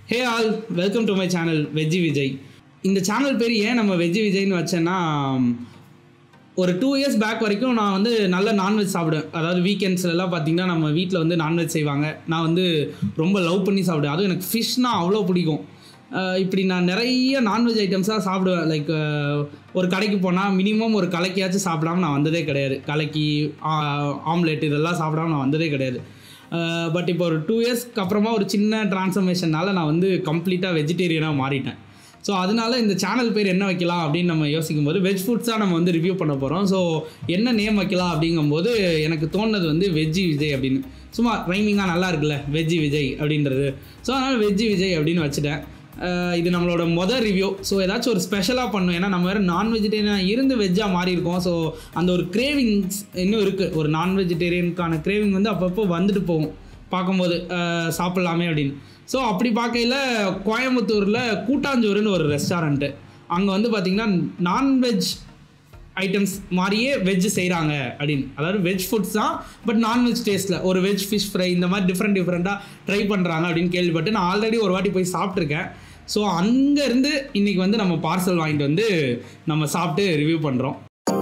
Hey all welcome to my channel veggie Vijay இந்த channel பேர் ஏன் நம்ம வெஜ்ஜி விஜய்னு வச்சேன்னா ஒரு டூ இயர்ஸ் பேக் வரைக்கும் நான் வந்து நல்ல நான்வெஜ் சாப்பிடுவேன் அதாவது வீக்கெண்ட்ஸ்லலாம் பார்த்தீங்கன்னா நம்ம வீட்டில் வந்து நான்வெஜ் செய்வாங்க நான் வந்து ரொம்ப லவ் பண்ணி சாப்பிடுவேன் அதுவும் எனக்கு ஃபிஷ்னால் அவ்வளோ பிடிக்கும் அஹ் இப்படி நான் நிறைய நான்வெஜ் ஐட்டம்ஸாக சாப்பிடுவேன் லைக் ஒரு கடைக்கு போனால் மினிமம் ஒரு கலைக்கியாச்சும் சாப்பிடாம நான் வந்ததே கிடையாது கலைக்கு ஆம்லெட் இதெல்லாம் சாப்பிடாம நான் வந்ததே கிடையாது பட் இப்போ ஒரு டூ இயர்ஸ்க்கு அப்புறமா ஒரு சின்ன டிரான்ஸ்ஃபர்மேஷனால நான் வந்து கம்ப்ளீட்டாக வெஜிடேரியனாக மாறிட்டேன் ஸோ அதனால இந்த சேனல் பேர் என்ன வைக்கலாம் அப்படின்னு நம்ம யோசிக்கும் போது வெஜ் ஃபுட்ஸாக நம்ம வந்து ரிவ்யூ பண்ண போகிறோம் ஸோ என்ன நேம் வைக்கலாம் அப்படிங்கும்போது எனக்கு தோணுனது வந்து வெஜ்ஜி விஜய் அப்படின்னு சும்மா ரைமிங்காக நல்லா இருக்குல்ல வெஜ்ஜி விஜய் அப்படின்றது ஸோ அதனால் வெஜ்ஜி விஜய் அப்படின்னு வச்சுட்டேன் அஹ் இது நம்மளோட மொதல் ரிவ்யூ ஸோ ஏதாச்சும் ஒரு ஸ்பெஷலாக பண்ணும் ஏன்னா நம்ம வேறு நான் வெஜிடேரியனாக இருந்து வெஜ்ஜாக மாறி இருக்கோம் ஸோ அந்த ஒரு கிரேவிங்ஸ் இன்னும் இருக்குது ஒரு நான் வெஜிடேரியனுக்கான கிரேவிங் வந்து அப்பப்போ வந்துட்டு போகும் பார்க்கும்போது அஹ் சாப்பிட்லாமே அப்படின்னு ஸோ அப்படி பார்க்கையில் கோயம்புத்தூரில் கூட்டாஞ்சோறுன்னு ஒரு ரெஸ்டாரண்ட்டு அங்கே வந்து பார்த்திங்கன்னா நான்வெஜ் ஐட்டம்ஸ் மாதிரியே வெஜ் செய்கிறாங்க அப்படின்னு அதாவது வெஜ் ஃபுட்ஸ் தான் பட் நான்வெஜ் டேஸ்ட்டில் ஒரு வெஜ் ஃபிஷ் ஃப்ரை இந்த மாதிரி டிஃப்ரெண்ட் டிஃப்ரெண்ட்டாக ட்ரை பண்ணுறாங்க அப்படின்னு கேள்விப்பட்டு நான் ஆல்ரெடி ஒரு வாட்டி போய் சாப்பிட்ருக்கேன் ஸோ அங்கேருந்து இன்றைக்கி வந்து நம்ம பார்சல் வாங்கிட்டு வந்து நம்ம சாப்பிட்டு ரிவ்யூ பண்ணுறோம்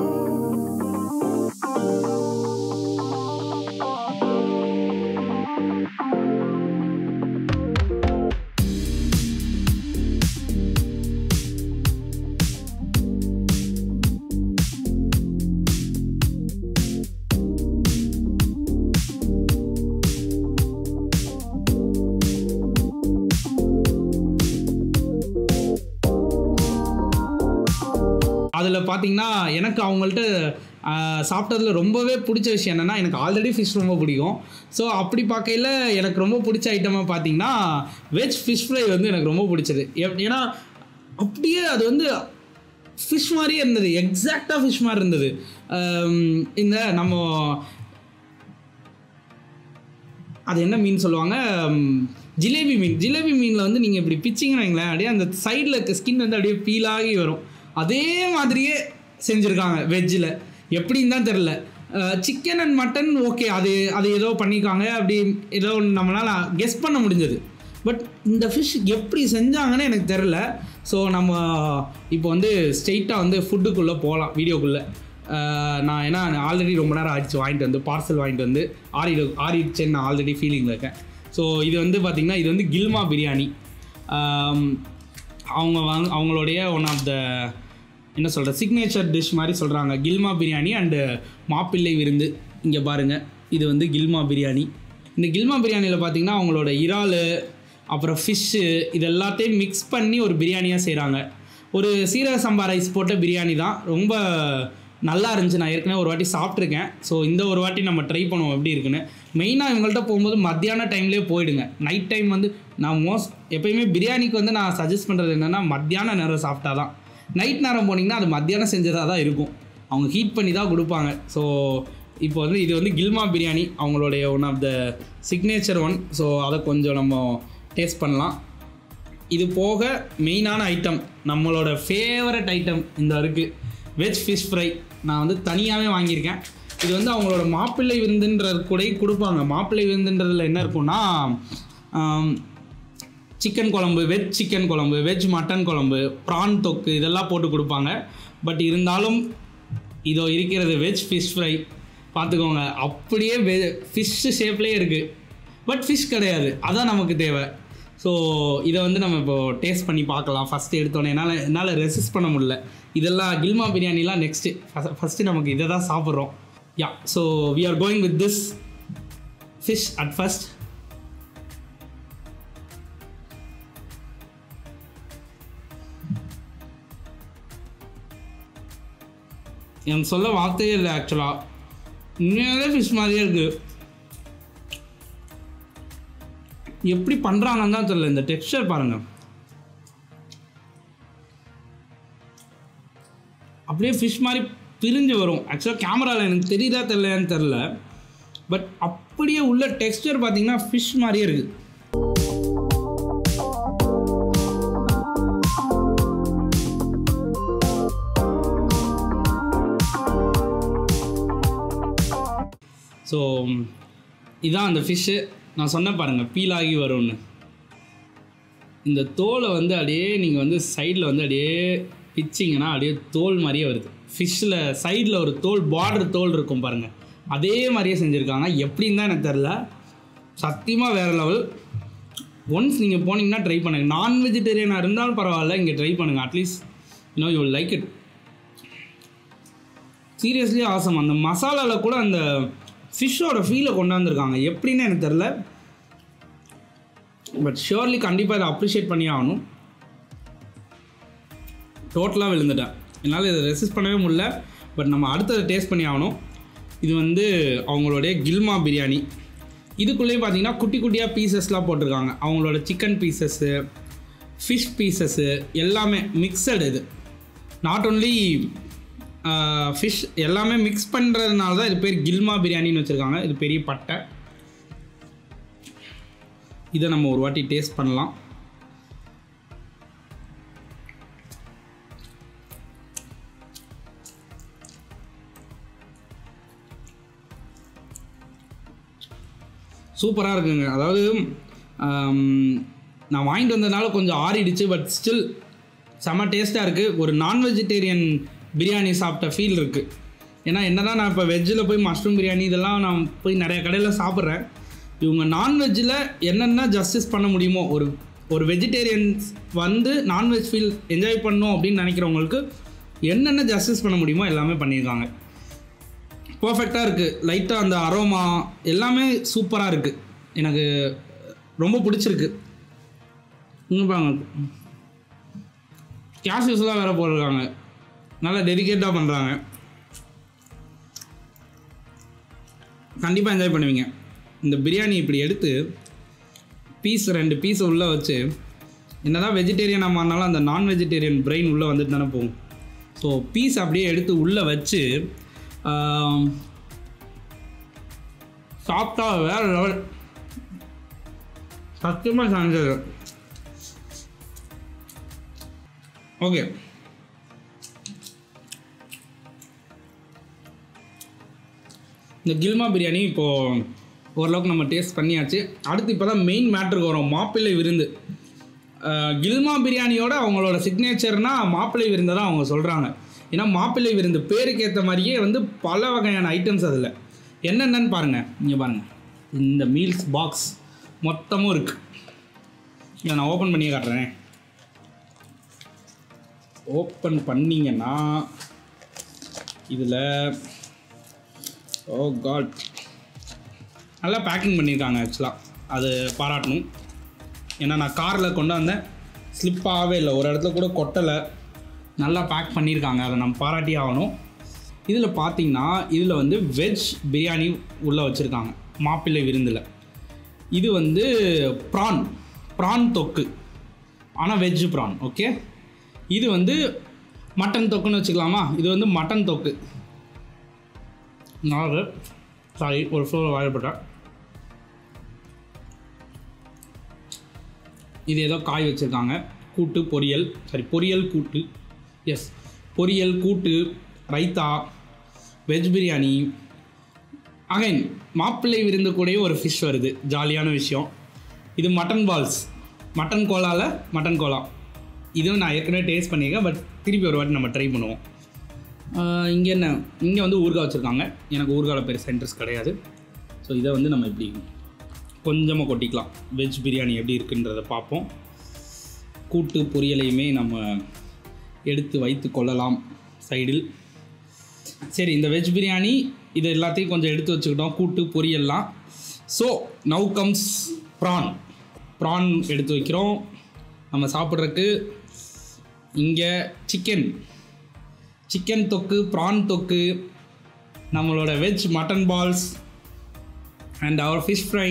அதில் பார்த்தீங்கன்னா எனக்கு அவங்கள்ட்ட ஆஹ், சாப்பிட்டதுல ரொம்பவே பிடிச்ச விஷயம் என்னென்னா எனக்கு ஆல்ரெடி ஃபிஷ் ரொம்ப பிடிக்கும் ஸோ அப்படி பார்க்கையில் எனக்கு ரொம்ப பிடிச்ச ஐட்டமாக பார்த்தீங்கன்னா வெஜ் ஃபிஷ் ஃப்ரை வந்து எனக்கு ரொம்ப பிடிச்சது எப்- ஏன்னா அப்படியே அது வந்து ஃபிஷ் மாதிரியே இருந்தது எக்ஸாக்டாக ஃபிஷ் மாதிரி இருந்தது ஆம், இந்த நம்ம அது என்ன மீன் சொல்லுவாங்க ம், ஜிலேபி மீன் ஜிலேபி மீனில் வந்து நீங்கள் இப்படி பிச்சிங்கன்னு வைங்களேன் அப்படியே அந்த சைடில் இருக்க ஸ்கின் வந்து அப்படியே பீல் ஆகி வரும் அதே மாதிரியே செஞ்சுருக்காங்க வெஜ்ஜில் எப்படின்னு தான் தெரில சிக்கன் அண்ட் மட்டன் ஓகே அது அது ஏதோ பண்ணியிருக்காங்க அப்படி ஏதோ ஒன்று நம்மளால் கெஸ் பண்ண முடிஞ்சது பட் இந்த ஃபிஷ் எப்படி செஞ்சாங்கன்னு எனக்கு தெரில ஸோ நம்ம இப்போ வந்து ஸ்ட்ரெயிட்டாக வந்து ஃபுட்டுக்குள்ளே போகலாம் வீடியோக்குள்ளே ஆஹ் நான் ஏன்னா ஆல்ரெடி ரொம்ப நேரம் ஆயிடுச்சு வாங்கிட்டு வந்து பார்சல் வாங்கிட்டு வந்து ஆறி ஆறிடுச்சேன்னு நான் ஆல்ரெடி ஃபீலிங்கில் இருக்கேன் ஸோ இது வந்து பார்த்திங்கன்னா இது வந்து கில்மா பிரியாணி ஆம், அவங்க வாங்க அவங்களுடைய ஒன் ஆஃப் த என்ன சொல்கிற சிக்னேச்சர் டிஷ் மாதிரி சொல்கிறாங்க கில்மா பிரியாணி அண்டு மாப்பிள்ளை விருந்து இங்கே பாருங்கள் இது வந்து கில்மா பிரியாணி இந்த கில்மா பிரியாணியில் பார்த்தீங்கன்னா அவங்களோட இறால் அப்புறம் ஃபிஷ்ஷு இது எல்லாத்தையும் மிக்ஸ் பண்ணி ஒரு பிரியாணியாக செய்கிறாங்க ஒரு சீரக சம்பா ரைஸ் போட்ட பிரியாணி தான் ரொம்ப நல்லா இருந்துச்சு நான் ஏற்கனவே ஒரு வாட்டி சாப்பிட்ருக்கேன் ஸோ இந்த ஒரு வாட்டி நம்ம ட்ரை பண்ணுவோம் எப்படி இருக்குன்னு மெயினாக இவங்கள்ட்ட போகும்போது மத்தியான டைம்லேயே போயிடுங்க நைட் டைம் வந்து நான் மோஸ்ட் எப்பயுமே பிரியாணிக்கு வந்து நான் சஜஸ்ட் பண்ணுறது என்னென்னா மத்தியான நேரம் சாப்பிட்டா தான் நைட் நேரம் போனீங்கன்னா அது மத்தியானம் செஞ்சதாக தான் இருக்கும் அவங்க ஹீட் பண்ணி தான் கொடுப்பாங்க ஸோ இப்போ வந்து இது வந்து கில்மா பிரியாணி அவங்களுடைய one of the signature one so அதை கொஞ்சம் நம்ம டேஸ்ட் பண்ணலாம் இது போக மெயினான ஐட்டம் நம்மளோட ஃபேவரட் ஐட்டம் இந்த இருக்குது வெஜ் ஃபிஷ் ஃப்ரை நான் வந்து தனியாகவே வாங்கியிருக்கேன் இது வந்து அவங்களோட மாப்பிள்ளை விருந்துன்றது கூட கொடுப்பாங்க மாப்பிள்ளை விருந்துன்றதுல என்ன இருக்கும்னா சிக்கன் குழம்பு வெஜ் சிக்கன் குழம்பு வெஜ் மட்டன் குழம்பு ப்ரான் தொக்கு இதெல்லாம் போட்டு கொடுப்பாங்க பட் இருந்தாலும் இதோ இருக்கிறது வெஜ் ஃபிஷ் ஃப்ரை பார்த்துக்கோங்க அப்படியே வெ ஃபிஷ்ஷு ஷேப்லேயே இருக்குது பட் ஃபிஷ் கிடையாது அதான் நமக்கு தேவை ஸோ இதை வந்து நம்ம இப்போ டேஸ்ட் பண்ணி பார்க்கலாம் ஃபஸ்ட்டு எடுத்தோன்னே என்னால் என்னால் ரெசிஸ்ட் பண்ண முடியல இதெல்லாம் கில்மா பிரியாணிலாம் நெக்ஸ்ட்டு ஃபஸ்ட்டு நமக்கு இதை தான் சாப்பிட்றோம் yeah so we are going with this fish at first எனக்கு சொல்ல வார்த்தையே இல்லை ஆக்சுவலாக உண்மையாகவே ஃபிஷ் மாதிரியே இருக்குது எப்படி பண்ணுறாங்கன்னு தான் தெரியல இந்த டெக்ஸ்சர் பாருங்கள் அப்படியே ஃபிஷ் மாதிரி பிரிஞ்சு வரும் ஆக்சுவலாக கேமராவில் எனக்கு தெரியுதா தெரியலையான்னு தெரில பட் அப்படியே உள்ள டெக்ஸ்டர் பார்த்தீங்கன்னா ஃபிஷ் மாதிரியே இருக்குது ஸோ இதான் அந்த ஃபிஷ்ஷு நான் சொன்னேன் பாருங்கள் பீல் ஆகி வரும்னு இந்த தோலை வந்து அப்படியே நீங்கள் வந்து சைடில் வந்து அப்படியே பிச்சிங்கன்னா அப்படியே தோல் மாதிரியே வருது ஃபிஷ்ஷில் சைடில் ஒரு தோல் பார்டர் தோல் இருக்கும் பாருங்கள் அதே மாதிரியே செஞ்சுருக்காங்க எப்படின்னு தான் எனக்கு தெரில சத்தியமாக வேறு லெவல் ஒன்ஸ் நீங்கள் போனீங்கன்னா ட்ரை பண்ணுங்கள் நான் வெஜிடேரியனாக இருந்தாலும் பரவாயில்ல இங்கே ட்ரை பண்ணுங்கள் at least you know you like it seriously awesome அந்த மசாலாவில் கூட அந்த ஃபிஷ்ஷோட ஃபீலை கொண்டாந்துருக்காங்க எப்படின்னு எனக்கு தெரில பட் ஷியோர்லி கண்டிப்பாக இதை அப்ரிஷியேட் பண்ணி ஆகணும் டோட்டலாக விழுந்துட்டேன் என்னால் இதை ரெசிஸ்ட் பண்ணவே முடியல பட் நம்ம அடுத்தது டேஸ்ட் பண்ணி ஆகணும் இது வந்து அவங்களுடைய கில்மா பிரியாணி இதுக்குள்ளேயே பார்த்தீங்கன்னா குட்டி குட்டியாக பீசஸ்லாம் போட்டிருக்காங்க அவங்களோட சிக்கன் பீசஸ்ஸு ஃபிஷ் பீசஸ்ஸு எல்லாமே மிக்சடு இது நாட் ஓன்லி ஃபிஷ் எல்லாமே மிக்ஸ் பண்ணுறதுனால தான் இது பேர் கில்மா பிரியாணின்னு வச்சுருக்காங்க இது பெரிய பட்டை இதை நம்ம ஒரு வாட்டி டேஸ்ட் பண்ணலாம் சூப்பராக இருக்குங்க அதாவது ஆம், நான் வாங்கிட்டு வந்ததுனால கொஞ்சம் ஆறிடுச்சு பட் ஸ்டில் செம டேஸ்ட்டாக இருக்குது ஒரு நான் வெஜிடேரியன் பிரியாணி சாப்பிட்ட ஃபீல் இருக்குது ஏன்னா என்னதான் நான் இப்போ வெஜ்ஜில் போய் மஷ்ரூம் பிரியாணி இதெல்லாம் நான் போய் நிறைய கடையில் சாப்பிட்றேன் இவங்க நான்வெஜ்ஜில் என்னென்ன ஜஸ்டிஸ் பண்ண முடியுமோ ஒரு ஒரு வெஜிடேரியன்ஸ் வந்து நான்வெஜ் ஃபீல் என்ஜாய் பண்ணணும் அப்படின்னு நினைக்கிறவங்களுக்கு என்னென்ன ஜஸ்டிஸ் பண்ண முடியுமோ எல்லாமே பண்ணியிருக்காங்க பர்ஃபெக்டாக இருக்குது லைட்டாக அந்த அரோமா எல்லாமே சூப்பராக இருக்குது எனக்கு ரொம்ப பிடிச்சிருக்கு இங்கே பாருங்க கேஷ் யூஸ்லாம் வேறு போட்டிருக்காங்க நல்லா டெடிகேட்டாக பண்ணுறாங்க கண்டிப்பாக என்ஜாய் பண்ணுவீங்க இந்த பிரியாணி இப்படி எடுத்து பீஸ் ரெண்டு பீஸ் உள்ளே வச்சு என்னதான் வெஜிடேரியனாக மாறினாலும் அந்த நான் வெஜிடேரியன் பிரெயின் உள்ளே வந்துட்டு தானே போகும் ஸோ பீஸ் அப்படியே எடுத்து உள்ளே வச்சு ஆம், சாப்பிட்டா வேற லெவல் சத்தியமாக சாஞ்சது ஓகே இந்த கில்மா பிரியாணி இப்போது ஓரளவுக்கு நம்ம டேஸ்ட் பண்ணியாச்சு அடுத்து இப்போ தான் மெயின் மேட்ருக்கு வரும் மாப்பிள்ளை விருந்து அஹ், கில்மா பிரியாணியோட அவங்களோட சிக்னேச்சர்னா மாப்பிள்ளை விருந்தை தான் அவங்க சொல்கிறாங்க ஏன்னா மாப்பிள்ளை விருந்து பேருக்கு ஏற்ற மாதிரியே வந்து பல வகையான ஐட்டம்ஸ் அதில் என்னென்னன்னு பாருங்கள் இங்கே பாருங்கள் இந்த மீல்ஸ் பாக்ஸ் மொத்தமும் இருக்குது இதை நான் ஓப்பன் பண்ணியே காட்டுறேன் ஓப்பன் பண்ணிங்கன்னா இதில் ஓ காட் நல்லா பேக்கிங் பண்ணியிருக்காங்க ஆக்சுவலாக அது பாராட்டணும் ஏன்னா நான் காரில் கொண்டு வந்தேன் ஸ்லிப்பாகவே இல்லை ஒரு இடத்துல கூட கொட்டலை நல்லா பேக் பண்ணியிருக்காங்க அதை நம்ம பாராட்டி ஆகணும் இதில் பார்த்தீங்கன்னா இதில் வந்து வெஜ் பிரியாணி உள்ளே வச்சுருக்காங்க மாப்பிள்ளை விருந்தில் இது வந்து ப்ரான் ப்ரான் தொக்கு ஆனால் வெஜ் ப்ரான் ஓகே இது வந்து மட்டன் தொக்குன்னு வச்சுக்கலாமா இது வந்து மட்டன் தொக்கு நாலு சாரி ஒரு ஃப்ளோர் வாழைப்பட்டேன் இது ஏதோ காய் வச்சுருக்காங்க கூட்டு பொரியல் சாரி பொரியல் கூட்டு எஸ் பொரியல் கூட்டு ரைத்தா வெஜ் பிரியாணி அகைன் மாப்பிள்ளை விருந்து கூடயே ஒரு ஃபிஷ் வருது ஜாலியான விஷயம் இது மட்டன் பால்ஸ் மட்டன் கோலாவில் மட்டன் கோலா இதுவும் நான் ஏற்கனவே டேஸ்ட் பண்ணியிருக்கேன் பட் திருப்பி ஒரு வாட்டி நம்ம ட்ரை பண்ணுவோம் இங்கே என்ன இங்கே வந்து ஊறுகாய் வச்சுருக்காங்க எனக்கு ஊறுகாயில் பெருசாக இன்ட்ரெஸ்ட் கிடையாது ஸோ இதை வந்து நம்ம இப்படி கொஞ்சமாக கொட்டிக்கலாம் வெஜ் பிரியாணி எப்படி இருக்குன்றதை பார்ப்போம் கூட்டு பொரியலையுமே நம்ம எடுத்து வைத்து கொள்ளலாம் சைடில் சரி இந்த வெஜ் பிரியாணி இது எல்லாத்தையும் கொஞ்சம் எடுத்து வச்சுக்கிட்டோம் கூட்டு பொரியல்லாம் so now comes prawn prawn எடுத்து வைக்கிறோம் நம்ம சாப்பிட்றதுக்கு இங்கே சிக்கன் சிக்கன் தொக்கு ப்ரான் தொக்கு நம்மளோட veg mutton balls and our fish fry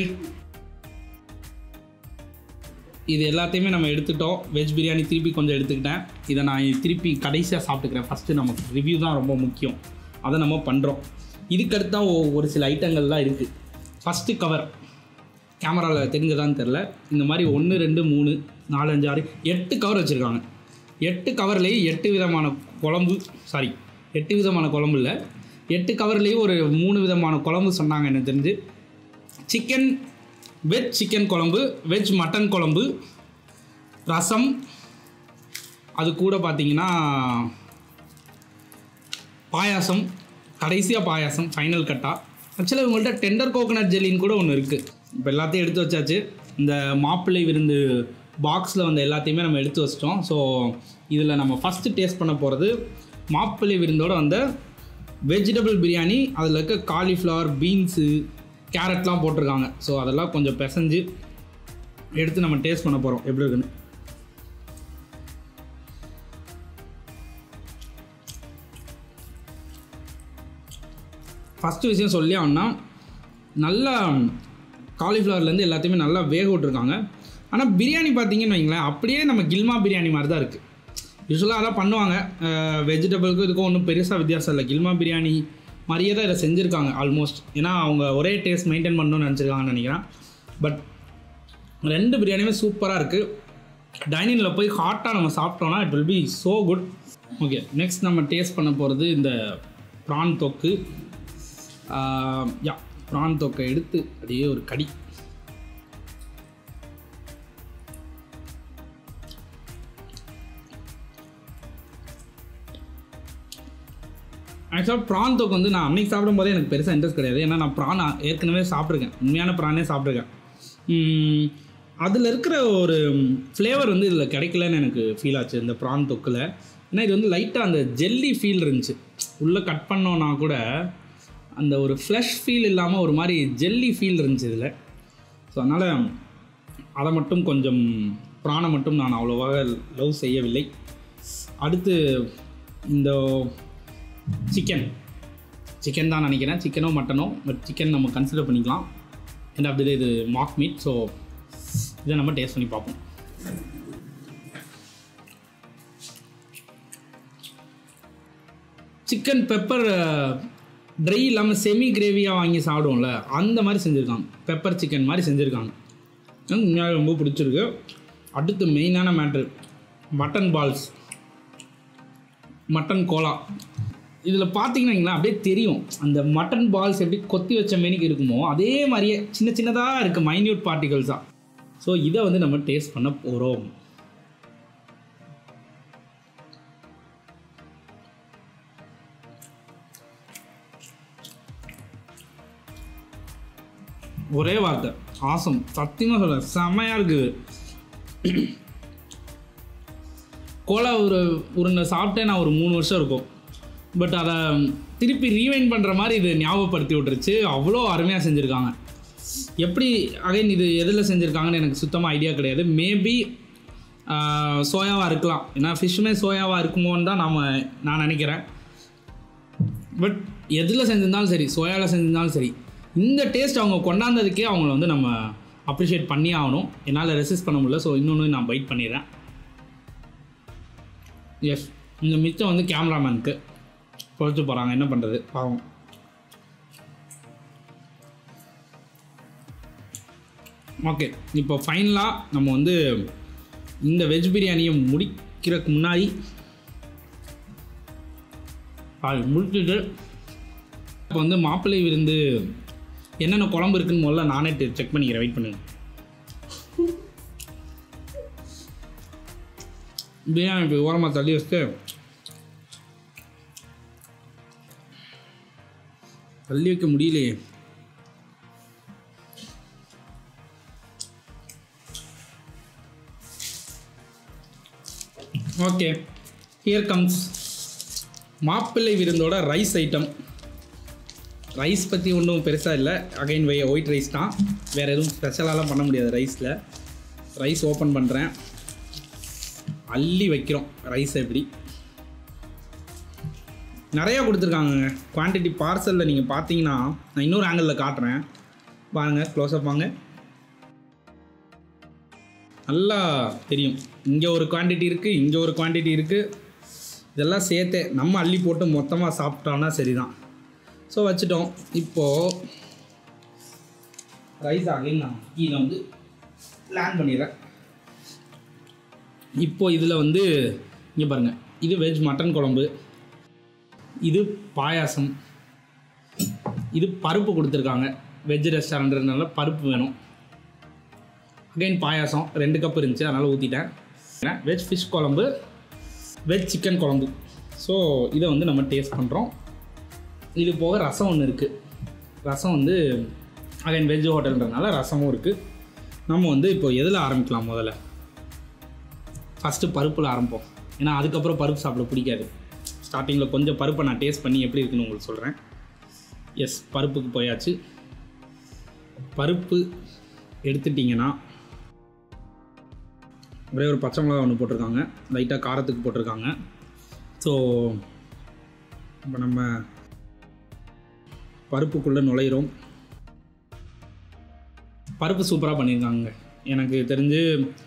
இது எல்லாத்தையுமே நம்ம எடுத்துட்டோம் வெஜ் பிரியாணி திருப்பி கொஞ்சம் எடுத்துக்கிட்டேன் இதை நான் திருப்பி கடைசியாக சாப்பிட்டுக்கிறேன் ஃபஸ்ட்டு நமக்கு ரிவ்யூ தான் ரொம்ப முக்கியம் அதை நம்ம பண்ணுறோம் இதுக்கடுத்தா ஒ- ஒரு சில ஐட்டங்கள்லாம் இருக்குது ஃபஸ்ட்டு கவர் கேமராவில் தெரிஞ்சதான்னு தெரில இந்த மாதிரி ஒன்று ரெண்டு மூணு நாலு அஞ்சு ஆறு எட்டு கவர் வச்சுருக்காங்க எட்டு கவர்லேயும் எட்டு விதமான குழம்பு சாரி எட்டு விதமான குழம்பு இல்லை எட்டு கவர்லேயும் ஒரு மூணு விதமான குழம்பு சொன்னாங்க எனக்கு தெரிஞ்சு சிக்கன் வெஜ் சிக்கன் குழம்பு வெஜ் மட்டன் குழம்பு ரசம் அது கூட பார்த்தீங்கன்னா பாயாசம் கடைசியாக பாயாசம் ஃபைனல் கட்டா ஆக்சுவலாக உங்கள்கிட்ட டெண்டர் கோகனட் ஜெல்லின்னு கூட ஒன்று இருக்குது இப்போ எல்லாத்தையும் எடுத்து வச்சாச்சு இந்த மாப்பிள்ளை விருந்து பாக்ஸில் வந்த எல்லாத்தையுமே நம்ம எடுத்து வச்சிட்டோம் ஸோ இதில் நம்ம ஃபஸ்ட்டு டேஸ்ட் பண்ண போகிறது மாப்பிள்ளை விருந்தோட வந்த வெஜிடபிள் பிரியாணி அதில் இருக்க காலிஃப்ளவர் பீன்ஸு கேரட்லாம் போட்டிருக்காங்க ஸோ அதெல்லாம் கொஞ்சம் பிசைஞ்சு எடுத்து நம்ம டேஸ்ட் பண்ண போகிறோம் எப்படி இருக்குன்னு ஃபஸ்ட்டு விஷயம் சொல்லி ஆகணும்னா நல்லா காலிஃப்ளவர்லேருந்து எல்லாத்தையுமே நல்லா வேக விட்ருக்காங்க ஆனால் பிரியாணி பார்த்தீங்கன்னு வைங்களேன் அப்படியே நம்ம கில்மா பிரியாணி மாதிரி தான் இருக்குது யூஸ்வலாக அதான் பண்ணுவாங்க வெஜிடபிளுக்கும் இதுக்கும் ஒன்றும் பெருசாக வித்தியாசம் இல்லை கில்மா பிரியாணி மாதிரியே தான் இதை செஞ்சுருக்காங்க ஆல்மோஸ்ட் ஏன்னா அவங்க ஒரே டேஸ்ட் மெயின்டைன் பண்ணணும்னு நினச்சிருக்காங்கன்னு நினைக்கிறேன் பட் ரெண்டு பிரியாணியுமே சூப்பராக இருக்குது டைனிங்கில் போய் ஹாட்டாக நம்ம சாப்பிட்டோன்னா it will be so good okay next நம்ம டேஸ்ட் பண்ண போகிறது இந்த ப்ரான் தொக்கு யா ப்ரான் தொக்கை எடுத்து அப்படியே ஒரு கடி ஆக்சுவலாக ப்ரான் தொக்கு வந்து நான் அன்னைக்கு சாப்பிடும்போதே எனக்கு பெருசாக இன்ட்ரெஸ்ட் கிடையாது ஏன்னா நான் ப்ரான் ஏற்கனவே சாப்பிட்ருக்கேன் உண்மையான ப்ரானே சாப்பிட்ருக்கேன் அதில் இருக்கிற ஒரு ஃப்ளேவர் வந்து இதில் கிடைக்கலன்னு எனக்கு ஃபீல் ஆச்சு இந்த ப்ரான் தொக்கில் ஏன்னா இது வந்து லைட்டாக அந்த ஜெல்லி ஃபீல் இருந்துச்சு உள்ளே கட் பண்ணோன்னா கூட அந்த ஒரு ஃப்ளஷ் ஃபீல் இல்லாமல் ஒரு மாதிரி ஜெல்லி ஃபீல் இருந்துச்சு இதில் ஸோ அதனால் அதை மட்டும் கொஞ்சம் ப்ரானை மட்டும் நான் அவ்வளோவாக லவ் செய்யவில்லை அடுத்து இந்த சிக்கன் சிக்கன் தான் நினைக்கிறேன் சிக்கனோ மட்டனோ பட் சிக்கன் நம்ம கன்சிடர் பண்ணிக்கலாம் எண்ட் ஆஃப் த டே இது மாக் மீட் ஸோ இதை நம்ம டேஸ்ட் பண்ணி பார்ப்போம் சிக்கன் பெப்பர் ட்ரை இல்லாமல் செமி கிரேவியாக வாங்கி சாப்பிடுவோம்ல அந்த மாதிரி செஞ்சுருக்காங்க பெப்பர் சிக்கன் மாதிரி செஞ்சுருக்காங்க எனக்கு உண்மையாகவே ரொம்ப பிடிச்சிருக்கு அடுத்து மெயினான மேட்ரு மட்டன் பால்ஸ் மட்டன் கோலா இதில் பார்த்தீங்கன்னா அப்படியே தெரியும் அந்த மட்டன் பால்ஸ் எப்படி கொத்தி வச்ச மேனிக்கு இருக்குமோ அதே மாதிரியே சின்ன சின்னதாக இருக்குது மைன்யூட் பார்ட்டிகல்ஸாக ஸோ இதை வந்து நம்ம டேஸ்ட் பண்ண போகிறோம் ஒரே வார்த்தை ஆசம் சத்தியமாக சொல்ல செம்மையாக இருக்குது கோலா ஒரு உருண்டை சாப்பிட்டே நான் ஒரு மூணு வருஷம் இருக்கும் பட் அதை திருப்பி ரீவைண்ட் பண்ணுற மாதிரி இது ஞாபகப்படுத்தி விட்டுருச்சு அவ்வளோ அருமையாக செஞ்சுருக்காங்க எப்படி அகைன் இது எதில் செஞ்சுருக்காங்கன்னு எனக்கு சுத்தமாக ஐடியா கிடையாது மேபி சோயாவாக இருக்கலாம் ஏன்னா ஃபிஷ்ஷுமே சோயாவாக இருக்குமோன்னு தான் நாம் நான் நினைக்கிறேன் பட் எதில் செஞ்சிருந்தாலும் சரி சோயாவில் செஞ்சிருந்தாலும் சரி இந்த டேஸ்ட் அவங்க கொண்டாந்ததுக்கே அவங்கள வந்து நம்ம அப்ரிஷியேட் பண்ணி ஆகணும் என்னால் ரெசிஸ்ட் பண்ண முடியல ஸோ இன்னொன்று நான் பைட் பண்ணிடுறேன் எஸ் இந்த மிச்சம் வந்து கேமராமேனுக்கு பொழைச்சு போகிறாங்க என்ன பண்ணுறது பாவம் ஓகே இப்போ ஃபைனலாக நம்ம வந்து இந்த வெஜ் பிரியாணியை முடிக்கிறதுக்கு முன்னாடி அது முடிச்சுட்டு இப்போ வந்து மாப்பிள்ளை விருந்து என்னென்ன குழம்பு இருக்குன்னு முதல்ல நானே செக் பண்ணிக்கிறேன் வெயிட் பண்ணுங்க பிரியாணி இப்போ ஓரமாக தள்ளி வச்சுட்டு தள்ளி வைக்க முடியலையே ஓகே ஹியர் கம்ஸ் மாப்பிள்ளை விருந்தோட ரைஸ் ஐட்டம் ரைஸ் பற்றி ஒன்றும் பெருசாக இல்லை அகைன் வை ஒயிட் ரைஸ் தான் வேறு எதுவும் ஸ்பெஷலாலாம் பண்ண முடியாது ரைஸில் ரைஸ் ஓப்பன் பண்ணுறேன் அள்ளி வைக்கிறோம் ரைஸ் எப்படி நிறையா கொடுத்துருக்காங்கங்க குவான்டிட்டி பார்சலில் நீங்கள் பார்த்தீங்கன்னா நான் இன்னொரு ஆங்கிளில் காட்டுறேன் பாருங்கள் க்ளோஸ்அப் வாங்க நல்லா தெரியும் இங்கே ஒரு குவான்டிட்டி இருக்குது இங்கே ஒரு குவான்டிட்டி இருக்குது இதெல்லாம் சேர்த்தே நம்ம அள்ளி போட்டு மொத்தமாக சாப்பிட்டோம்னா சரிதான் ஸோ வச்சுட்டோம் இப்போது ரைஸ் அகைன் நான் கீழே வந்து பிளான் பண்ணிடுறேன் இப்போ இதில் வந்து இங்கே பாருங்கள் இது வெஜ் மட்டன் குழம்பு இது பாயாசம் இது பருப்பு கொடுத்துருக்காங்க வெஜ் ரெஸ்டாரண்ட்னால பருப்பு வேணும் அகைன் பாயாசம் ரெண்டு கப் இருந்துச்சு அதனால் ஊற்றிட்டேன் வெஜ் ஃபிஷ் குழம்பு வெஜ் சிக்கன் குழம்பு ஸோ இதை வந்து நம்ம டேஸ்ட் பண்ணுறோம் இது போக ரசம் ஒன்று இருக்குது ரசம் வந்து அகைன் வெஜ் ஹோட்டல்ன்றதுனால ரசமும் இருக்குது நம்ம வந்து இப்போ எதில் ஆரம்பிக்கலாம் முதல்ல ஃபஸ்ட்டு பருப்பில் ஆரம்பிப்போம் ஏன்னா அதுக்கப்புறம் பருப்பு சாப்பிட பிடிக்காது ஸ்டார்டிங்கில் கொஞ்சம் பருப்பை நான் டேஸ்ட் பண்ணி எப்படி இருக்குன்னு உங்களுக்கு சொல்கிறேன் எஸ் பருப்புக்கு போயாச்சு பருப்பு எடுத்துட்டிங்கன்னா ஒரே ஒரு பச்சை மிளகா ஒன்று போட்டிருக்காங்க லைட்டாக காரத்துக்கு போட்டிருக்காங்க ஸோ இப்போ நம்ம பருப்புக்குள்ளே நுழையிறோம் பருப்பு சூப்பராக பண்ணியிருக்காங்க எனக்கு தெரிஞ்சு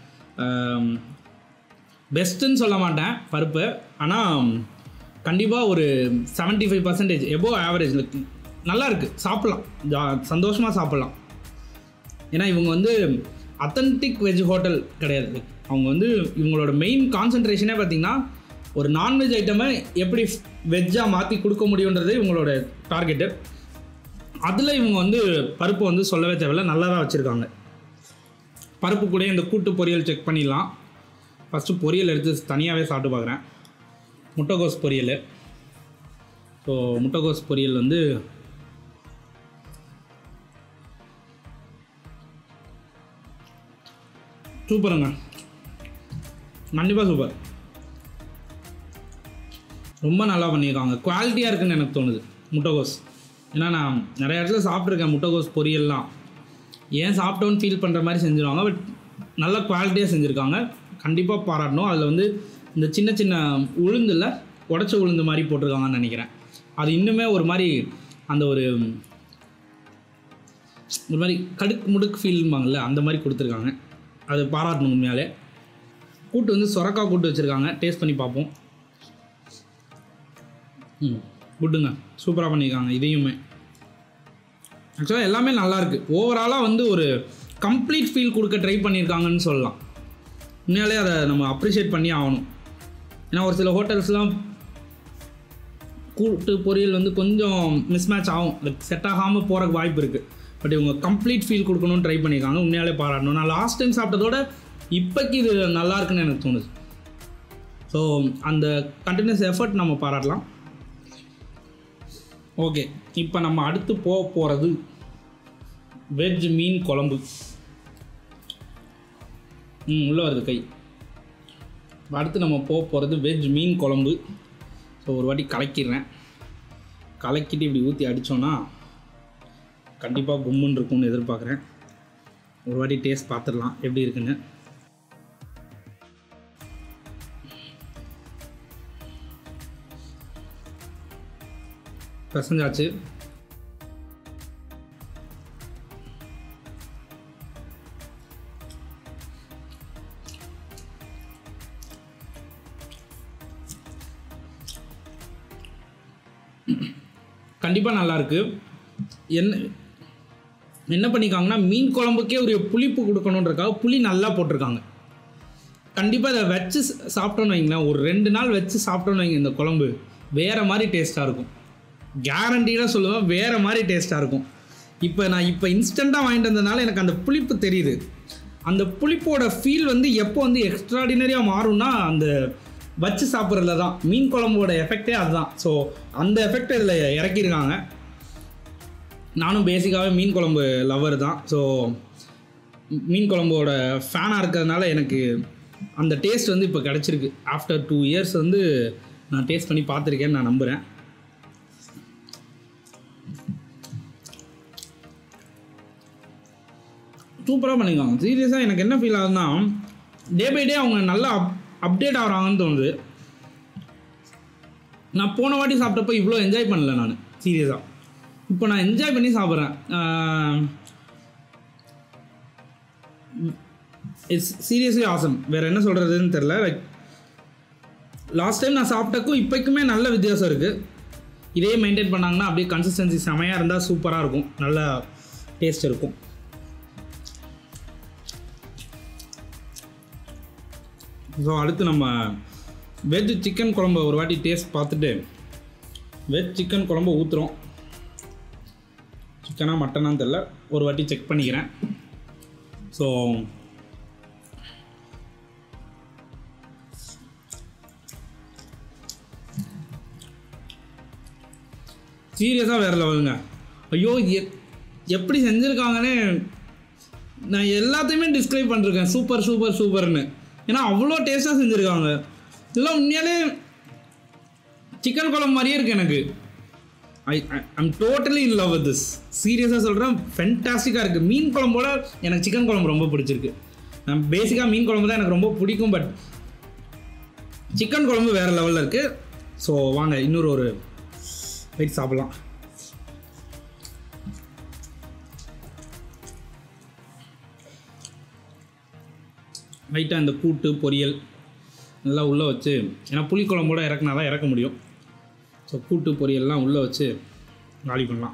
பெஸ்ட்டுன்னு சொல்ல மாட்டேன் பருப்பு ஆனால் கண்டிப்பாக ஒரு 75% ஃபைவ் பர்சன்டேஜ் எபோ ஆவரேஜில் நல்லா இருக்குது சாப்பிட்லாம் ஜா சந்தோஷமாக சாப்பிட்லாம் ஏன்னா இவங்க வந்து அத்தன்டிக் வெஜ் ஹோட்டல் கிடையாது அவங்க வந்து இவங்களோட மெயின் கான்சன்ட்ரேஷனே பார்த்தீங்கன்னா ஒரு நான்வெஜ் ஐட்டமை எப்படி வெஜ்ஜாக மாற்றி கொடுக்க முடியுன்றது இவங்களோட டார்கெட்டு அதில் இவங்க வந்து பருப்பு வந்து சொல்லவே தேவையில்ல நல்லா தான் வச்சுருக்காங்க பருப்பு கூட இந்த கூட்டு பொரியல் செக் பண்ணிடலாம் ஃபஸ்ட்டு பொரியல் எடுத்து தனியாகவே சாப்பிட்டு பார்க்குறேன் முட்டைகோஸ் பொரியல் ஸோ முட்டைகோஸ் பொரியல் வந்து சூப்பருங்க கண்டிப்பாக சூப்பர் ரொம்ப நல்லா பண்ணியிருக்காங்க குவாலிட்டியாக இருக்குன்னு எனக்கு தோணுது முட்டைகோஸ் ஏன்னா நான் நிறைய இடத்துல சாப்பிட்ருக்கேன் முட்டைகோஸ் பொரியல்லாம் ஏன் சாப்பிட்டோன்னு ஃபீல் பண்ணுற மாதிரி செஞ்சுருவாங்க பட் நல்ல குவாலிட்டியாக செஞ்சுருக்காங்க கண்டிப்பாக பாராட்டணும் அதில் வந்து இந்த சின்ன சின்ன உளுந்தில் உடச்ச உளுந்து மாதிரி போட்டிருக்காங்கன்னு நினைக்கிறேன் அது இன்னுமே ஒரு மாதிரி அந்த ஒரு ஒரு மாதிரி கடுக்கு முடுக்கு ஃபீல்பாங்கள்ல அந்த மாதிரி கொடுத்துருக்காங்க அது பாராட்டணும் உண்மையாலே கூட்டு வந்து சொரக்கா கூட்டு வச்சுருக்காங்க டேஸ்ட் பண்ணி பார்ப்போம் ம் குட்டுங்க சூப்பராக பண்ணியிருக்காங்க இதையுமே ஆக்சுவலாக எல்லாமே நல்லா இருக்கு ஓவராலாக வந்து ஒரு கம்ப்ளீட் ஃபீல் கொடுக்க ட்ரை பண்ணியிருக்காங்கன்னு சொல்லலாம் உண்மையாலே அதை நம்ம அப்ரிஷியேட் பண்ணி ஆகணும் ஏன்னா ஒரு சில ஹோட்டல்ஸ்லாம் கூட்டு பொரியல் வந்து கொஞ்சம் மிஸ்மேட்ச் ஆகும் லைக் செட் ஆகாமல் போகிறக்கு வாய்ப்பு இருக்குது பட் இவங்க கம்ப்ளீட் ஃபீல் கொடுக்கணும்னு ட்ரை பண்ணியிருக்காங்க உண்மையாலே பாராட்டணும் நான் லாஸ்ட் டைம் சாப்பிட்டதோட இப்போக்கி இது நல்லா இருக்குன்னு எனக்கு தோணுது ஸோ அந்த கண்டினியூஸ் எஃபர்ட் நம்ம பாராட்டலாம் ஓகே இப்போ நம்ம அடுத்து போக போகிறது வெஜ் மீன் குழம்பு ம் உள்ளே வருது கை அடுத்து நம்ம போக போகிறது வெஜ் மீன் குழம்பு ஸோ ஒரு வாட்டி கலக்கிடுறேன் கலக்கிட்டு இப்படி ஊற்றி அடித்தோன்னா கண்டிப்பாக கும்முன்னு இருக்கும்னு எதிர்பார்க்குறேன் ஒரு வாட்டி டேஸ்ட் பார்த்துடலாம் எப்படி இருக்குன்னு பிசைஞ்சாச்சு கண்டிப்பாக நல்லாயிருக்கு என்ன என்ன பண்ணியிருக்காங்கன்னா மீன் குழம்புக்கே ஒரு புளிப்பு கொடுக்கணுன்றக்காக புளி நல்லா போட்டிருக்காங்க கண்டிப்பாக இதை வச்சு ச- சாப்பிட்டோன்னு வைங்களேன் ஒரு ரெண்டு நாள் வச்சு சாப்பிட்டோன்னு வைங்க இந்த குழம்பு வேறு மாதிரி டேஸ்ட்டாக இருக்கும் கேரண்டீடாக சொல்லுவேன் வேறு மாதிரி டேஸ்ட்டாக இருக்கும் இப்போ நான் இப்போ இன்ஸ்டண்ட்டாக வாங்கிட்டு வந்ததுனால எனக்கு அந்த புளிப்பு தெரியுது அந்த புளிப்போட ஃபீல் வந்து எப்போ வந்து எக்ஸ்ட்ராடினரியாக மாறும்னா அந்த வச்சு சாப்பிட்றதுல தான் மீன் குழம்போட எஃபெக்டே அதுதான் ஸோ அந்த எஃபெக்ட் இதில் இறக்கியிருக்காங்க நானும் பேசிக்காகவே மீன் குழம்பு லவர் தான் ஸோ மீன் குழம்போட ஃபேனாக இருக்கிறதுனால எனக்கு அந்த டேஸ்ட் வந்து இப்போ கிடச்சிருக்கு ஆஃப்டர் டூ இயர்ஸ் வந்து நான் டேஸ்ட் பண்ணி பார்த்துருக்கேன்னு நான் நம்புகிறேன் சூப்பராக பண்ணியிருக்காங்க சீரியஸாக எனக்கு என்ன ஃபீல் ஆகுதுன்னா டே பை டே அவங்க நல்லா அப் அப்டேட் ஆகிறாங்கன்னு தோணுது நான் போன வாட்டி சாப்பிட்டப்போ இவ்வளோ என்ஜாய் பண்ணல நான் சீரியஸாக இப்போ நான் என்ஜாய் பண்ணி சாப்பிட்றேன் இட்ஸ் சீரியஸ்லி ஆசம் வேறு என்ன சொல்கிறதுன்னு தெரில லைக் லாஸ்ட் டைம் நான் சாப்பிட்டக்கும் இப்போக்குமே நல்ல வித்தியாசம் இருக்குது இதே மெயின்டைன் பண்ணாங்கன்னா அப்படியே கன்சிஸ்டன்சி செமையாக இருந்தால் சூப்பராக இருக்கும் நல்ல டேஸ்ட் இருக்கும் ஸோ அடுத்து நம்ம வெஜ் சிக்கன் குழம்பு ஒரு வாட்டி டேஸ்ட் பார்த்துட்டு வெஜ் சிக்கன் குழம்பு ஊற்றுறோம் சிக்கனா மட்டனான்னு தெரில ஒரு வாட்டி செக் பண்ணிக்கிறேன் ஸோ சீரியஸாக வேறு லெவலுங்க ஐயோ எப் எப்படி செஞ்சுருக்காங்கன்னு நான் எல்லாத்தையுமே டிஸ்கிரைப் பண்ணிருக்கேன் சூப்பர் சூப்பர் சூப்பர்னு ஏன்னா அவ்வளோ டேஸ்ட்டாக செஞ்சுருக்காங்க இதெல்லாம் உண்மையாலே சிக்கன் குழம்பு மாதிரியே இருக்கு எனக்கு I I'm totally in love with this சீரியஸாக சொல்கிறேன் ஃபென்டாஸ்டிக்காக இருக்குது மீன் குழம்போட எனக்கு சிக்கன் குழம்பு ரொம்ப பிடிச்சிருக்கு நான் பேசிக்காக மீன் குழம்பு தான் எனக்கு ரொம்ப பிடிக்கும் பட் சிக்கன் குழம்பு வேறு லெவலில் இருக்குது ஸோ வாங்க இன்னொரு ஒரு வெயிட் சாப்பிட்லாம் லைட்டாக இந்த கூட்டு பொரியல் நல்லா உள்ளே வச்சு ஏன்னா புளிக்குழம்போட இறக்குனா தான் இறக்க முடியும் ஸோ கூட்டு பொரியல்லாம் உள்ளே வச்சு காலி பண்ணலாம்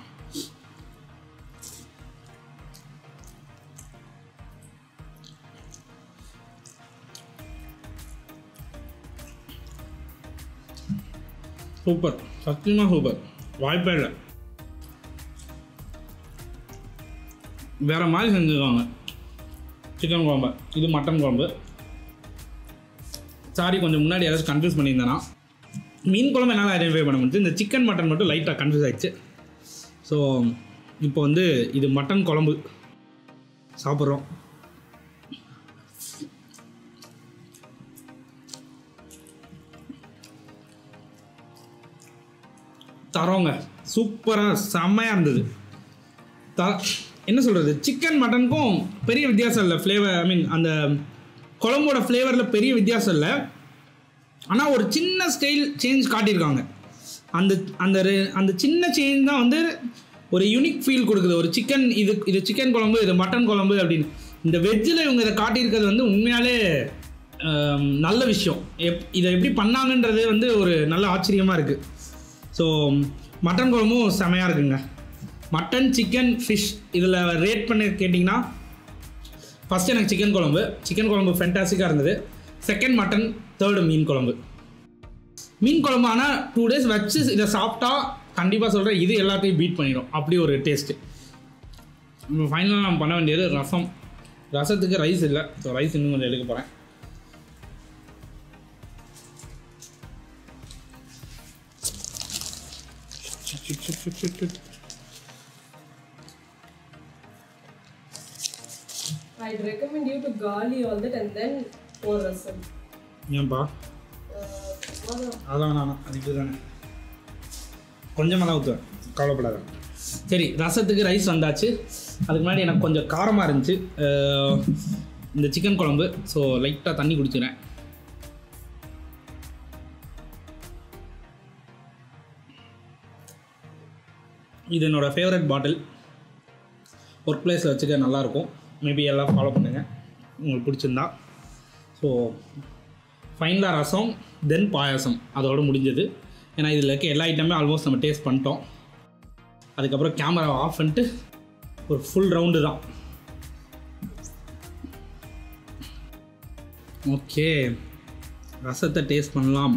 சூப்பர் சத்தியமாக சூப்பர் வாய்ப்பே இல்லை வேற மாதிரி செஞ்சுருக்காங்க சிக்கன் குழம்பு இது மட்டன் குழம்பு சாரி கொஞ்சம் முன்னாடி யாராச்சும் கன்ஃபியூஸ் பண்ணியிருந்தேன்னா மீன் குழம்பு என்னால் ஐடென்டிஃபை பண்ண முடிஞ்சு இந்த சிக்கன் மட்டன் மட்டும் லைட்டாக கன்ஃபியூஸ் ஆயிடுச்சு ஸோ இப்போ வந்து இது மட்டன் குழம்பு சாப்பிட்றோம் தரோங்க சூப்பராக செம்மையாக இருந்தது த என்ன சொல்கிறது சிக்கன் மட்டனுக்கும் பெரிய வித்தியாசம் இல்லை ஃப்ளேவர் ஐ மீன் அந்த குழம்போட ஃப்ளேவரில் பெரிய வித்தியாசம் இல்லை ஆனால் ஒரு சின்ன ஸ்டைல் சேஞ்ச் காட்டியிருக்காங்க அந்த அந்த ரெ- அந்த சின்ன சேஞ்ச் தான் வந்து ஒரு யூனிக் ஃபீல் கொடுக்குது ஒரு சிக்கன் இது இது சிக்கன் குழம்பு இது மட்டன் குழம்பு அப்படின்னு இந்த வெஜ்ஜில் இவங்க இதை காட்டியிருக்கிறது வந்து உண்மையாலே ஆம், நல்ல விஷயம் எப் இதை எப்படி பண்ணாங்கன்றது வந்து ஒரு நல்ல ஆச்சரியமாக இருக்குது ஸோ மட்டன் குழம்பும் செமையாக இருக்குங்க மட்டன் சிக்கன் ஃபிஷ் இதில் ரேட் பண்ணி கேட்டிங்கன்னா ஃபஸ்ட் எனக்கு சிக்கன் குழம்பு சிக்கன் குழம்பு ஃபென்டாஸ்டிக்காக இருந்தது செகண்ட் மட்டன் தேர்டு மீன் குழம்பு மீன் குழம்பு ஆனால் டூ டேஸ் வச்சு இதை சாப்பிட்டா கண்டிப்பாக சொல்கிறேன் இது எல்லாத்தையும் பீட் பண்ணிடும் அப்படி ஒரு டேஸ்ட்டு ஃபைனலாக நான் பண்ண வேண்டியது ரசம் ரசத்துக்கு ரைஸ் இல்லை ஸோ ரைஸ் இன்னும் கொஞ்சம் எடுக்க போகிறேன் I'd recommend you to gali all that and then pour rasam. ஏன்பா Uh, அதான். அதெல்லாம் வேணாம் அதுக்கு தானே கொஞ்சமாக தான் ஊற்றுவேன் கவலைப்படாத சரி ரசத்துக்கு ரைஸ் வந்தாச்சு அதுக்கு முன்னாடி எனக்கு கொஞ்சம் காரமாக இருந்துச்சு அஹ், இந்த சிக்கன் குழம்பு ஸோ லைட்டாக தண்ணி குடிச்சிக்கிறேன் இது என்னோடய ஃபேவரட் பாட்டில் ஒர்க் பிளேஸில் வச்சுக்க நல்லாயிருக்கும் மேபி எல்லாம் ஃபாலோ பண்ணுங்கள் உங்களுக்கு பிடிச்சிருந்தா ஸோ ஃபைனலாக ரசம் தென் பாயாசம் அதோட முடிஞ்சது ஏன்னா இதில் இருக்க எல்லா ஐட்டமே ஆல்மோஸ்ட் நம்ம டேஸ்ட் பண்ணிட்டோம் அதுக்கப்புறம் கேமராவை ஆஃப் பண்ணிட்டு ஒரு ஃபுல் ரவுண்டு தான் ஓகே ரசத்தை டேஸ்ட் பண்ணலாம்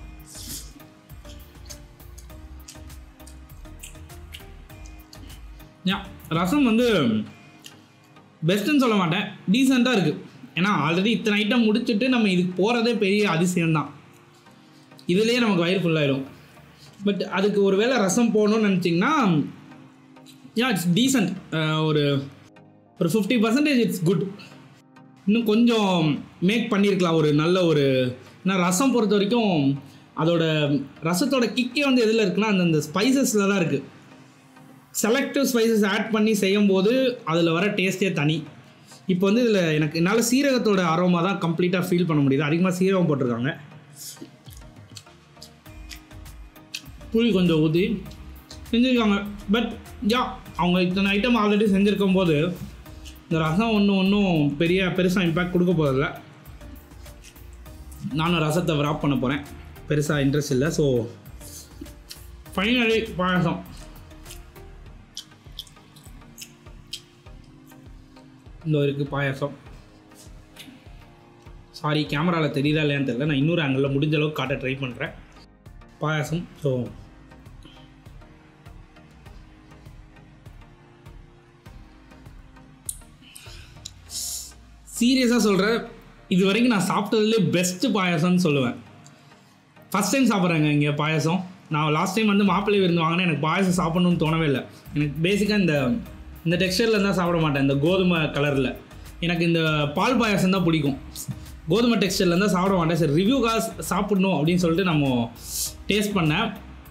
யா ரசம் வந்து பெஸ்ட்டுன்னு சொல்ல மாட்டேன் டீசெண்டாக இருக்குது ஏன்னா ஆல்ரெடி இத்தனை ஐட்டம் முடிச்சுட்டு நம்ம இதுக்கு போகிறதே பெரிய அதிசயம்தான் இதுலேயே நமக்கு வயிறு ஃபுல்லாயிடும் பட் அதுக்கு ஒரு வேளை ரசம் போகணும்னு நினச்சிங்கன்னா யா இட்ஸ் டீசெண்ட் ஒரு ஒரு ஃபிஃப்டி பர்சன்டேஜ் இட்ஸ் குட் இன்னும் கொஞ்சம் மேக் பண்ணியிருக்கலாம் ஒரு நல்ல ஒரு ஏன்னா ரசம் பொறுத்த வரைக்கும் அதோட ரசத்தோட கிக்கே வந்து எதில் இருக்குன்னா அந்தந்த ஸ்பைசஸில் தான் இருக்குது செலக்டிவ் ஸ்பைசஸ் ஆட் பண்ணி செய்யும்போது அதில் வர டேஸ்ட்டே தனி இப்போ வந்து இதில் எனக்கு என்னால் சீரகத்தோட அரோமா தான் கம்ப்ளீட்டாக ஃபீல் பண்ண முடியுது அதிகமாக சீரகம் போட்டிருக்காங்க புளி கொஞ்சம் ஊற்றி செஞ்சுருக்காங்க பட் யா அவங்க இத்தனை ஐட்டம் ஆல்ரெடி செஞ்சுருக்கும் போது இந்த ரசம் ஒன்றும் ஒன்றும் பெரிய பெருசாக இம்பேக்ட் கொடுக்க போகிறதில்ல நானும் ரசத்தை wrap பண்ண போகிறேன் பெருசாக இன்ட்ரெஸ்ட் இல்லை ஸோ ஃபைனலி பாயசம் இந்த இருக்குது பாயாசம் சாரி கேமராவில் தெரியுதா இல்லையான்னு தெரியல நான் இன்னொரு ஆங்கிளில் முடிஞ்ச அளவுக்கு காட்ட ட்ரை பண்ணுறேன் பாயாசம் ஸோ சீரியஸாக சொல்கிறேன் இது வரைக்கும் நான் சாப்பிட்டதுலேயே பெஸ்ட்டு பாயாசம்னு சொல்லுவேன் ஃபஸ்ட் டைம் சாப்பிட்றேங்க இங்கே பாயாசம் நான் லாஸ்ட் டைம் வந்து மாப்பிள்ளை விருந்து வாங்கினேன் எனக்கு பாயசம் சாப்பிடணும்னு தோணவே இல்லை எனக்கு பேசிக்காக இந்த இந்த டெக்ஸ்டரில் தான் சாப்பிட மாட்டேன் இந்த கோதுமை கலரில் எனக்கு இந்த பால் பாயாசம் தான் பிடிக்கும் கோதுமை டெக்ஸ்டரில் இருந்தால் சாப்பிட மாட்டேன் சரி ரிவ்யூக்காக சாப்பிடணும் அப்படின்னு சொல்லிட்டு நம்ம டேஸ்ட் பண்ணேன்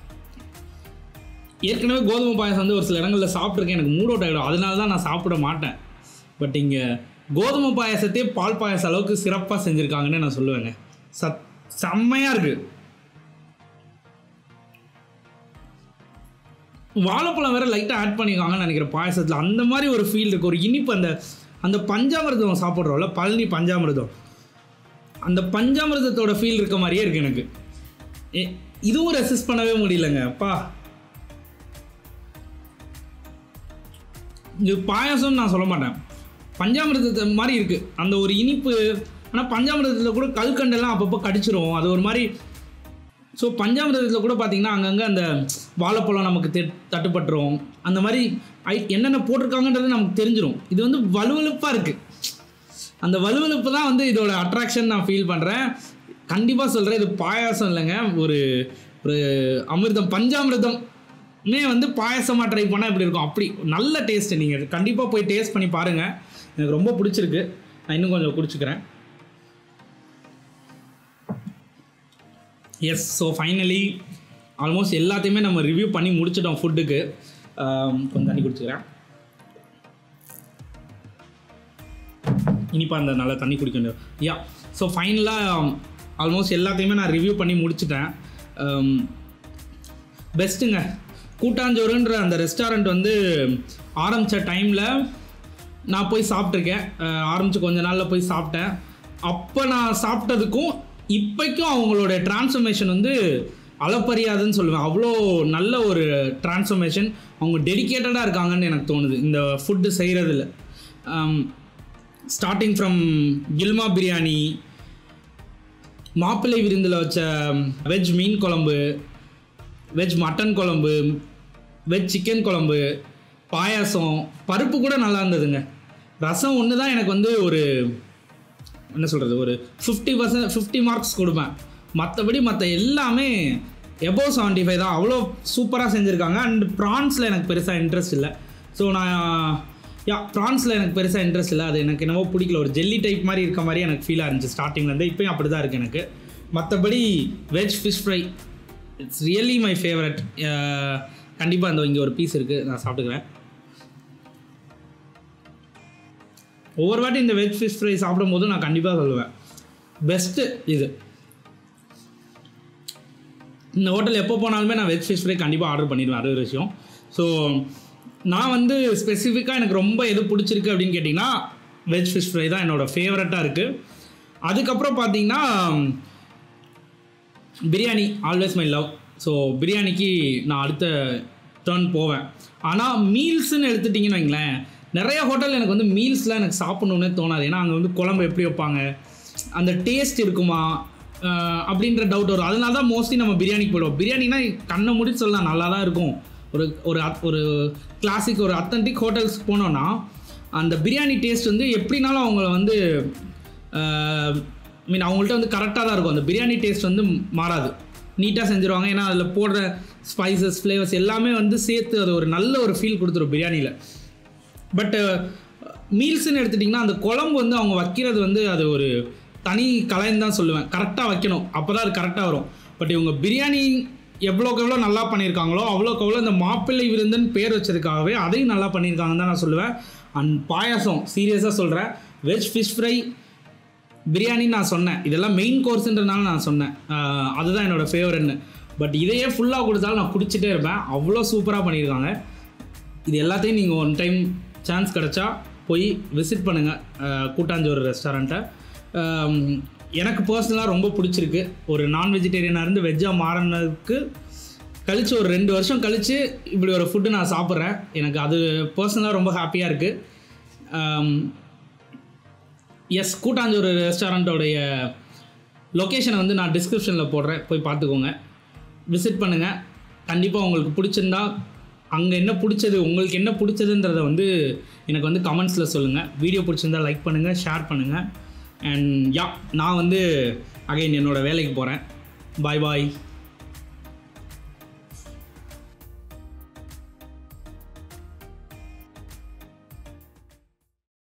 ஏற்கனவே கோதுமை பாயாசம் வந்து ஒரு சில இடங்களில் சாப்பிட்ருக்கேன் எனக்கு மூட் அவுட் ஆகிடும் அதனால தான் நான் சாப்பிட மாட்டேன் பட் இங்கே கோதுமை பாயாசத்தையே பால் பாயாசம் அளவுக்கு சிறப்பாக செஞ்சுருக்காங்கன்னு நான் சொல்லுவேங்க சத் செம்மையாக இருக்குது வாழைப்பழம் வேற லைட்டாக ஆட் பண்ணியிருக்காங்கன்னு நினைக்கிறேன் பாயசத்தில் அந்த மாதிரி ஒரு ஃபீல் இருக்குது ஒரு இனிப்பு அந்த அந்த பஞ்சாமிர்தம் சாப்பிட்றோம்ல பழனி பஞ்சாமிர்தம் அந்த பஞ்சாமிர்தத்தோட ஃபீல் இருக்க மாதிரியே இருக்குது எனக்கு ஏ இதுவும் ரெசிஸ்ட் பண்ணவே முடியலங்க அப்பா இது பாயாசம்னு நான் சொல்ல மாட்டேன் பஞ்சாமிர்தத்தை மாதிரி இருக்குது அந்த ஒரு இனிப்பு ஆனால் பஞ்சாமிர்தத்தில் கூட கல்கண்டெல்லாம் அப்பப்போ கடிச்சிரும் அது ஒரு மாதிரி ஸோ பஞ்சாமிரதத்தில் கூட பார்த்தீங்கன்னா அங்கங்கே அந்த வாழைப்பழம் நமக்கு தெ தட்டுப்பட்டுரும் அந்த மாதிரி ஐ என்னென்ன போட்டிருக்காங்கன்றது நமக்கு தெரிஞ்சிடும் இது வந்து வலுவலுப்பாக இருக்குது அந்த வலுவலுப்பு தான் வந்து இதோட அட்ராக்ஷன் நான் ஃபீல் பண்ணுறேன் கண்டிப்பாக சொல்கிறேன் இது பாயாசம் இல்லைங்க ஒரு ஒரு அமிர்தம் பஞ்சாமிர்தம் மே வந்து பாயசமாக ட்ரை பண்ணால் எப்படி இருக்கும் அப்படி நல்ல டேஸ்ட்டு நீங்கள் கண்டிப்பாக போய் டேஸ்ட் பண்ணி பாருங்கள் எனக்கு ரொம்ப பிடிச்சிருக்கு நான் இன்னும் கொஞ்சம் குடிச்சுக்கிறேன் எஸ் ஸோ ஃபைனலி ஆல்மோஸ்ட் எல்லாத்தையுமே நம்ம ரிவ்யூ பண்ணி முடிச்சிட்டோம் ஃபுட்டுக்கு கொஞ்சம் தண்ணி குடிச்சுக்கிறேன் இனிப்பா அந்த நல்லா தண்ணி குடிக்கணும் யா ஸோ ஃபைனலாக ஆல்மோஸ்ட் எல்லாத்தையுமே நான் ரிவ்யூ பண்ணி முடிச்சிட்டேன் பெஸ்ட்டுங்க கூட்டாஞ்சோறுன்ற அந்த ரெஸ்டாரண்ட் வந்து ஆரம்பித்த டைமில் நான் போய் சாப்பிட்ருக்கேன் ஆரம்பித்து கொஞ்ச நாளில் போய் சாப்பிட்டேன் அப்போ நான் சாப்பிட்டதுக்கும் இப்போக்கும் அவங்களோட டிரான்ஸ்ஃபர்மேஷன் வந்து அளப்பரியாதுன்னு சொல்லுவேன் அவ்வளோ நல்ல ஒரு டிரான்ஸ்ஃபர்மேஷன் அவங்க டெடிக்கேட்டடாக இருக்காங்கன்னு எனக்கு தோணுது இந்த ஃபுட்டு செய்கிறதுல ஸ்டார்டிங் ஃப்ரம் கில்மா பிரியாணி மாப்பிள்ளை விருந்தில் வச்ச வெஜ் மீன் குழம்பு வெஜ் மட்டன் குழம்பு வெஜ் சிக்கன் குழம்பு பாயாசம் பருப்பு கூட நல்லா இருந்ததுங்க ரசம் ஒன்று தான் எனக்கு வந்து ஒரு என்ன சொல்கிறது ஒரு ஃபிஃப்டி பர்சன்ட் ஃபிஃப்டி மார்க்ஸ் கொடுப்பேன் மற்றபடி மற்ற எல்லாமே எபோவ் செவன்ட்டி ஃபைவ் தான் அவ்வளோ சூப்பராக செஞ்சுருக்காங்க அண்ட் ப்ரான்ஸில் எனக்கு பெருசாக இன்ட்ரெஸ்ட் இல்லை ஸோ நான் யா ப்ரான்ஸில் எனக்கு பெருசாக இன்ட்ரெஸ்ட் இல்லை அது எனக்கு என்னவோ பிடிக்கல ஒரு ஜெல்லி டைப் மாதிரி இருக்க மாதிரி எனக்கு ஃபீலாக இருந்துச்சு ஸ்டார்டிங்லேருந்து இப்போயும் அப்படி தான் இருக்குது எனக்கு மற்றபடி veg fish fry it's really my favourite கண்டிப்பாக அந்த இங்கே ஒரு பீஸ் இருக்குது நான் சாப்பிட்டுக்கிறேன் ஒவ்வொரு வாட்டி இந்த வெஜ் ஃபிஷ் ஃப்ரை சாப்பிடும்போது நான் கண்டிப்பாக சொல்லுவேன் பெஸ்ட்டு இது இந்த ஹோட்டல் எப்போ போனாலுமே நான் வெஜ் ஃபிஷ் ஃப்ரை கண்டிப்பாக ஆர்டர் பண்ணிடுவேன் அது ஒரு விஷயம் ஸோ நான் வந்து ஸ்பெசிஃபிக்காக எனக்கு ரொம்ப எது பிடிச்சிருக்கு அப்படின்னு கேட்டிங்கன்னா வெஜ் ஃபிஷ் ஃப்ரை தான் என்னோடய ஃபேவரட்டாக இருக்குது அதுக்கப்புறம் பார்த்தீங்கன்னா biryani always my love so பிரியாணிக்கு நான் அடுத்த டேர்ன் போவேன் ஆனால் மீல்ஸ்னு எடுத்துட்டிங்கன்னு வைங்களேன் நிறைய ஹோட்டல் எனக்கு வந்து மீல்ஸ்லாம் எனக்கு சாப்பிட்ணுன்னே தோணாது ஏன்னா அங்கே வந்து குழம்பு எப்படி வைப்பாங்க அந்த டேஸ்ட் இருக்குமா அஹ் அப்படின்ற டவுட் வரும் அதனால தான் மோஸ்ட்லி நம்ம பிரியாணிக்கு போயிடுவோம் பிரியாணினா கண்ணை மூடி சொல்லலாம் நல்லா தான் இருக்கும் ஒரு ஒரு அத்- ஒரு கிளாசிக் ஒரு அத்தன்டிக் ஹோட்டல்ஸ் போனோன்னா அந்த பிரியாணி டேஸ்ட் வந்து எப்படினாலும் அவங்கள வந்து மீன் அவங்கள்ட்ட வந்து கரெக்டாக தான் இருக்கும் அந்த பிரியாணி டேஸ்ட் வந்து மாறாது நீட்டாக செஞ்சுருவாங்க ஏன்னா அதில் போடுற ஸ்பைசஸ் ஃப்ளேவர்ஸ் எல்லாமே வந்து சேர்த்து அது ஒரு நல்ல ஒரு ஃபீல் கொடுத்துரும் பிரியாணியில் பட்டு மீல்ஸ்னு எடுத்துட்டிங்கன்னா அந்த குழம்பு வந்து அவங்க வைக்கிறது வந்து அது ஒரு தனி கலைன்னு தான் சொல்லுவேன் கரெக்டாக வைக்கணும் அப்போ தான் அது கரெக்டாக வரும் பட் இவங்க பிரியாணி எவ்வளோக்கு எவ்வளோ நல்லா பண்ணியிருக்காங்களோ அவ்வளோக்கு எவ்வளோ இந்த மாப்பிள்ளை விருந்துன்னு பேர் வச்சதுக்காகவே அதையும் நல்லா பண்ணியிருக்காங்கன்னு தான் நான் சொல்லுவேன் அண்ட் பாயாசம் சீரியஸாக சொல்கிறேன் வெஜ் ஃபிஷ் ஃப்ரை பிரியாணி நான் சொன்னேன் இதெல்லாம் மெயின் கோர்ஸ்ன்றனால நான் சொன்னேன் ஆஹ் அதுதான் என்னோடய ஃபேவரட்னு பட் இதையே ஃபுல்லாக கொடுத்தாலும் நான் குடிச்சிட்டே இருப்பேன் அவ்வளோ சூப்பராக பண்ணியிருக்காங்க இது எல்லாத்தையும் நீங்கள் ஒன் டைம் சான்ஸ் கிடச்சா போய் விசிட் பண்ணுங்கள் கூட்டாஞ்சோறு ரெஸ்டாரண்ட்டை எனக்கு பர்சனலாக ரொம்ப பிடிச்சிருக்கு ஒரு நான் வெஜிடேரியனாக இருந்து வெஜ்ஜாக மாறினதுக்கு கழிச்சு ஒரு ரெண்டு வருஷம் கழித்து இப்படி ஒரு ஃபுட்டு நான் சாப்பிட்றேன் எனக்கு அது பர்சனலாக ரொம்ப ஹாப்பியாக இருக்குது எஸ் கூட்டாஞ்சோறு ரெஸ்டாரண்ட்டோடைய லொக்கேஷனை வந்து நான் டிஸ்கிரிப்ஷனில் போடுறேன் போய் பார்த்துக்கோங்க விசிட் பண்ணுங்கள் கண்டிப்பாக உங்களுக்கு பிடிச்சிருந்தா அங்கே என்ன பிடிச்சது உங்களுக்கு என்ன பிடிச்சதுன்றத வந்து எனக்கு வந்து கமெண்ட்ஸில் சொல்லுங்கள் வீடியோ பிடிச்சிருந்தா லைக் பண்ணுங்கள் ஷேர் பண்ணுங்கள் அண்ட் யா நான் வந்து அகைன் என்னோடய வேலைக்கு போகிறேன் பாய் பாய்